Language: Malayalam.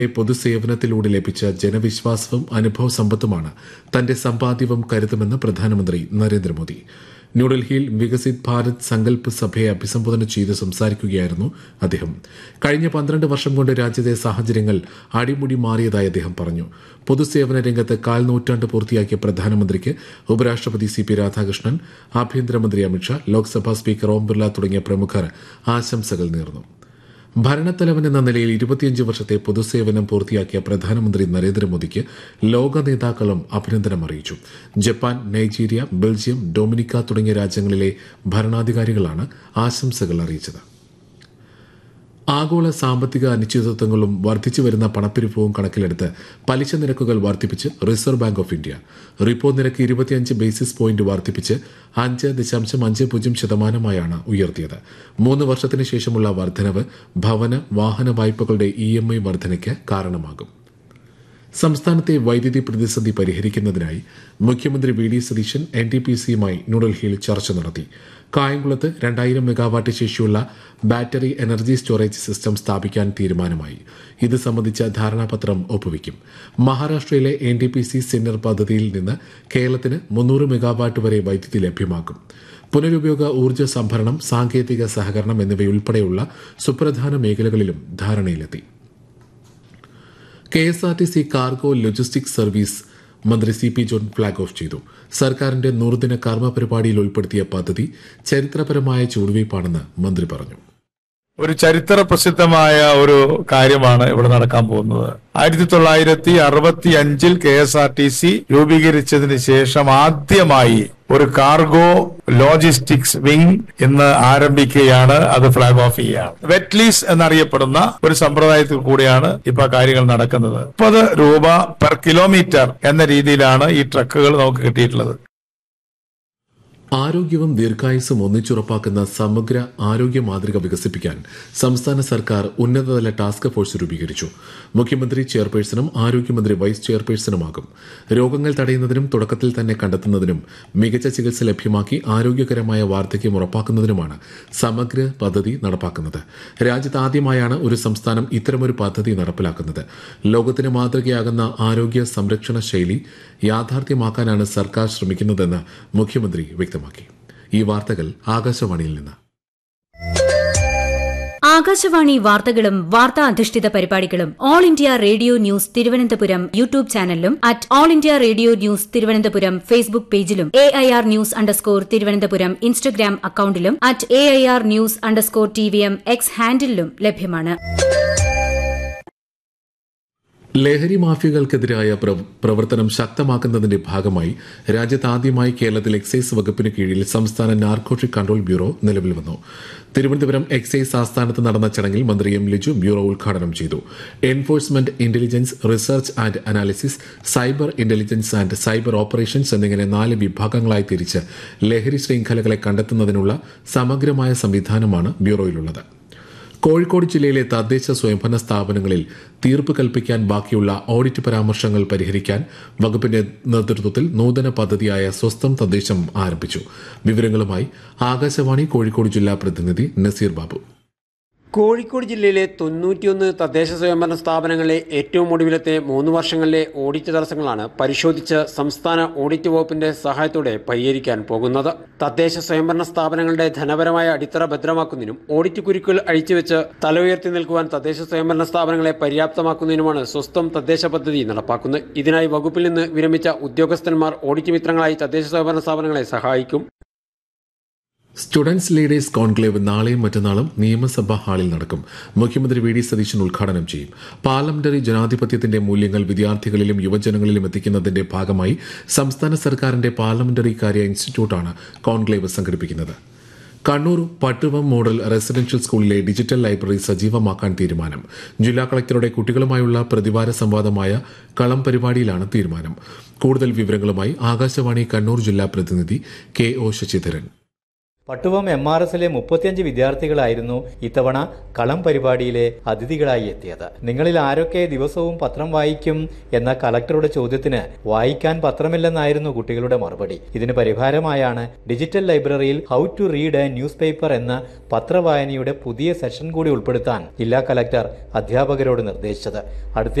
പൊതുസേവനത്തിലൂടെ ലഭിച്ച ജനവിശ്വാസവും അനുഭവ സമ്പത്തുമാണ് തന്റെ സമ്പാദ്യവും കരുതുമെന്ന് പ്രധാനമന്ത്രി നരേന്ദ്രമോദി ന്യൂഡൽഹിയിൽ വികസിത് ഭാരത് സങ്കല്പ് സഭയെ അഭിസംബോധന ചെയ്ത് സംസാരിക്കുകയായിരുന്നു അദ്ദേഹം കഴിഞ്ഞ പന്ത്രണ്ട് വർഷം കൊണ്ട് രാജ്യത്തെ സാഹചര്യങ്ങൾ അടിമുടി മാറിയതായി അദ്ദേഹം പറഞ്ഞു പൊതുസേവന രംഗത്ത് കാൽ നൂറ്റാണ്ട് പൂർത്തിയാക്കിയ പ്രധാനമന്ത്രിക്ക് ഉപരാഷ്ട്രപതി സി പി രാധാകൃഷ്ണൻ ആഭ്യന്തരമന്ത്രി അമിത്ഷാ ലോക്സഭാ സ്പീക്കർ ഓം ബിർള തുടങ്ങിയ പ്രമുഖർ ആശംസകൾ നേർന്നു ഭരണത്തലവൻ എന്ന നിലയിൽ ഇരുപത്തിയഞ്ച് വർഷത്തെ പൊതുസേവനം പൂർത്തിയാക്കിയ പ്രധാനമന്ത്രി നരേന്ദ്രമോദിക്ക് ലോക നേതാക്കളും അഭിനന്ദനം അറിയിച്ചു ജപ്പാൻ നൈജീരിയ ബെൽജിയം ഡൊമിനിക്ക തുടങ്ങിയ രാജ്യങ്ങളിലെ ഭരണാധികാരികളാണ് ആശംസകൾ അറിയിച്ചത് ആഗോള സാമ്പത്തിക അനിശ്ചിതത്വങ്ങളും വർദ്ധിച്ചു വരുന്ന പണപ്പെരുപ്പവും കണക്കിലെടുത്ത് പലിശ നിരക്കുകൾ വർദ്ധിപ്പിച്ച് Reserve Bank of India repo നിരക്ക് ഇരുപത്തിയഞ്ച് ബേസിസ് പോയിന്റ് വർദ്ധിപ്പിച്ച് അഞ്ച് ദശാംശം അഞ്ച് പൂജ്യം ശതമാനമായാണ് ഉയർത്തിയത് മൂന്ന് വർഷത്തിന് ശേഷമുള്ള വർധനവ് ഭവന വാഹന വായ്പകളുടെ ഇ എം ഐ വർധനയ്ക്ക് കാരണമാകും സംസ്ഥാനത്തെ വൈദ്യുതി പ്രതിസന്ധി പരിഹരിക്കുന്നതിനായി മുഖ്യമന്ത്രി V D Satheesan N T P സിയുമായി ന്യൂഡൽഹിയിൽ ചർച്ച നടത്തി കായംകുളത്ത് രണ്ടായിരം മെഗാവാട്ട് ശേഷിയുള്ള ബാറ്ററി എനർജി സ്റ്റോറേജ് സിസ്റ്റം സ്ഥാപിക്കാൻ തീരുമാനമായി ഇത് സംബന്ധിച്ച ധാരണാപത്രം ഒപ്പുവയ്ക്കും മഹാരാഷ്ട്രയിലെ N T P C Sinnar പദ്ധതിയിൽ നിന്ന് കേരളത്തിന് മുന്നൂറ് മെഗാവാട്ട് വരെ വൈദ്യുതി ലഭ്യമാക്കും പുനരുപയോഗ ഊർജ്ജ സംഭരണം സാങ്കേതിക സഹകരണം എന്നിവയുൾപ്പെടെയുള്ള സുപ്രധാന മേഖലകളിലും ധാരണയിലെത്തി K S R T C cargo logistics service മന്ത്രി C P John flag off ചെയ്തു സർക്കാരിന്റെ നൂറുദിന കർമ്മ പരിപാടിയിൽ ഉൾപ്പെടുത്തിയ പദ്ധതി ചരിത്രപരമായ ചുവടുവയ്പ്പാണെന്ന് മന്ത്രി പറഞ്ഞു ഒരു ചരിത്ര പ്രസിദ്ധമായ ഒരു കാര്യമാണ് ഇവിടെ നടക്കാൻ പോകുന്നത് ആയിരത്തി തൊള്ളായിരത്തി അറുപത്തി അഞ്ചിൽ K S R T C രൂപീകരിച്ചതിന് ശേഷം ആദ്യമായി ഒരു കാർഗോ ലോജിസ്റ്റിക്സ് വിംഗ് ഇന്ന് ആരംഭിക്കുകയാണ് അത് ഫ്ലാഗ് ഓഫ് ചെയ്യുകയാണ് വെറ്റ്ലീസ് എന്നറിയപ്പെടുന്ന ഒരു സമ്പ്രദായത്തിൽ കൂടിയാണ് ഇപ്പൊ കാര്യങ്ങൾ നടക്കുന്നത് മുപ്പത് രൂപ പെർ കിലോമീറ്റർ എന്ന രീതിയിലാണ് ഈ ട്രക്കുകൾ നമുക്ക് കിട്ടിയിട്ടുള്ളത് ആരോഗ്യവും ദീർഘായുസ്സും ഒന്നിച്ചുറപ്പാക്കുന്ന സമഗ്ര ആരോഗ്യ മാതൃക വികസിപ്പിക്കാൻ സംസ്ഥാന സർക്കാർ ഉന്നതതല ടാസ്ക് ഫോഴ്സ് രൂപീകരിച്ചു മുഖ്യമന്ത്രി ചെയർപേഴ്സണും ആരോഗ്യമന്ത്രി വൈസ് ചെയർപേഴ്സണുമാകും രോഗങ്ങൾ തടയുന്നതിനും തുടക്കത്തിൽ തന്നെ കണ്ടെത്തുന്നതിനും മികച്ച ചികിത്സ ലഭ്യമാക്കി ആരോഗ്യകരമായ വാർദ്ധക്യം ഉറപ്പാക്കുന്നതിനുമാണ് സമഗ്ര പദ്ധതി നടപ്പാക്കുന്നത് രാജ്യത്ത് ആദ്യമായാണ് ഒരു സംസ്ഥാനം ഇത്തരമൊരു പദ്ധതി നടപ്പിലാക്കുന്നത് ലോകത്തിന് മാതൃകയാകുന്ന ആരോഗ്യ സംരക്ഷണ ശൈലി യാഥാർത്ഥ്യമാക്കാനാണ് സർക്കാർ ശ്രമിക്കുന്നതെന്ന് മുഖ്യമന്ത്രി വ്യക്തമാക്കി ഈ വാർത്തകൾ ആകാശവാണിയിൽ നിന്ന് ആകാശവാണി വാർത്തകളും വാർത്താ അധിഷ്ഠിത പരിപാടികളും All India Radio news Thiruvananthapuram YouTube ചാനലിലും at All India Radio news Thiruvananthapuram Facebook പേജിലും A I R news underscore Thiruvananthapuram Instagram അക്കൌണ്ടിലും at A I R news underscore T V M X ഹാൻഡിലും ലഭ്യമാണ് ലഹരി മാഫിയകൾക്കെതിരായ പ്ര- പ്രവർത്തനം ശക്തമാക്കുന്നതിന്റെ ഭാഗമായി രാജ്യത്ത് ആദ്യമായി കേരളത്തിൽ എക്സൈസ് വകുപ്പിന് കീഴിൽ സംസ്ഥാന നാർക്കോട്ടിക് കൺട്രോൾ ബ്യൂറോ നിലവിൽ വന്നു തിരുവനന്തപുരം എക്സൈസ് ആസ്ഥാനത്ത് നടന്ന ചടങ്ങിൽ മന്ത്രി എം ലിജു ബ്യൂറോ ഉദ്ഘാടനം ചെയ്തു enforcement intelligence research and analysis cyber intelligence and cyber operations എന്നിങ്ങനെ നാല് വിഭാഗങ്ങളായി തിരിച്ച് ലഹരി ശൃംഖലകളെ കണ്ടെത്തുന്നതിനുള്ള സമഗ്രമായ സംവിധാനമാണ് ബ്യൂറോയിലുള്ളത് കോഴിക്കോട് ജില്ലയിലെ തദ്ദേശ സ്വയംഭരണ സ്ഥാപനങ്ങളിൽ തീർപ്പ് കൽപ്പിക്കാൻ ബാക്കിയുള്ള ഓഡിറ്റ് പരാമർശങ്ങൾ പരിഹരിക്കാൻ വകുപ്പിന്റെ നേതൃത്വത്തിൽ നൂതന പദ്ധതിയായ സ്വസ്ഥം തദ്ദേശം ആരംഭിച്ചു വിവരങ്ങളുമായി ആകാശവാണി കോഴിക്കോട് ജില്ലാ പ്രതിനിധി നസീർ ബാബു കോഴിക്കോട് ജില്ലയിലെ തൊണ്ണൂറ്റിയൊന്ന് തദ്ദേശ സ്വയംഭരണ സ്ഥാപനങ്ങളിലെ ഏറ്റവും ഒടുവിലത്തെ മൂന്ന് വർഷങ്ങളിലെ ഓഡിറ്റ് തടസ്സങ്ങളാണ് പരിശോധിച്ച് സംസ്ഥാന ഓഡിറ്റ് വകുപ്പിന്റെ സഹായത്തോടെ പരിഹരിക്കാൻ പോകുന്നത് തദ്ദേശ സ്വയംഭരണ സ്ഥാപനങ്ങളുടെ ധനപരമായ അടിത്തറ ഭദ്രമാക്കുന്നതിനും ഓഡിറ്റ് കുരുക്കുകൾ അഴിച്ചുവെച്ച് തല ഉയർത്തി നിൽക്കുവാൻ തദ്ദേശ സ്വയംഭരണ സ്ഥാപനങ്ങളെ പര്യാപ്തമാക്കുന്നതിനുമാണ് സ്വസ്ഥം തദ്ദേശ പദ്ധതി നടപ്പാക്കുന്നത് ഇതിനായി വകുപ്പിൽ നിന്ന് വിരമിച്ച ഉദ്യോഗസ്ഥന്മാർ ഓഡിറ്റ് മിത്രങ്ങളായി തദ്ദേശ സ്വയംഭരണ സ്ഥാപനങ്ങളെ സഹായിക്കും സ്റ്റുഡൻസ് ലീഡേഴ്സ് കോൺക്ലേവ് നാളെയും മറ്റന്നാളും നിയമസഭാ ഹാളിൽ നടക്കും മുഖ്യമന്ത്രി വി ഡി സതീശൻ ഉദ്ഘാടനം ചെയ്യും പാർലമെന്ററി ജനാധിപത്യത്തിന്റെ മൂല്യങ്ങൾ വിദ്യാർത്ഥികളിലും യുവജനങ്ങളിലും എത്തിക്കുന്നതിന്റെ ഭാഗമായി സംസ്ഥാന സർക്കാരിന്റെ പാർലമെന്ററി കാര്യ ഇൻസ്റ്റിറ്റ്യൂട്ടാണ് കോൺക്ലേവ് സംഘടിപ്പിക്കുന്നത് കണ്ണൂർ പട്ടുവം മോഡൽ റെസിഡൻഷ്യൽ സ്കൂളിലെ ഡിജിറ്റൽ ലൈബ്രറി സജീവമാക്കാൻ തീരുമാനം ജില്ലാ കളക്ടറുടെ കുട്ടികളുമായുള്ള പ്രതിവാര സംവാദമായ കളം പരിപാടിയിലാണ് തീരുമാനം കൂടുതൽ വിവരങ്ങളുമായി ആകാശവാണി കണ്ണൂർ ജില്ലാ പ്രതിനിധി K O Sasidharan Pattuvam M R എസിലെ മുപ്പത്തിയഞ്ച് വിദ്യാർത്ഥികളായിരുന്നു ഇത്തവണ കളം പരിപാടിയിലെ അതിഥികളായി എത്തിയത് നിങ്ങളിൽ ആരൊക്കെ ദിവസവും പത്രം വായിക്കും എന്ന കലക്ടറുടെ ചോദ്യത്തിന് വായിക്കാൻ പത്രമില്ലെന്നായിരുന്നു കുട്ടികളുടെ മറുപടി ഇതിന് പരിഹാരമായാണ് ഡിജിറ്റൽ ലൈബ്രറിയിൽ how to read a newspaper എന്ന പത്രവായനയുടെ പുതിയ സെഷൻ കൂടി ഉൾപ്പെടുത്താൻ ജില്ലാ കലക്ടർ അധ്യാപകരോട് നിർദ്ദേശിച്ചത് അടുത്ത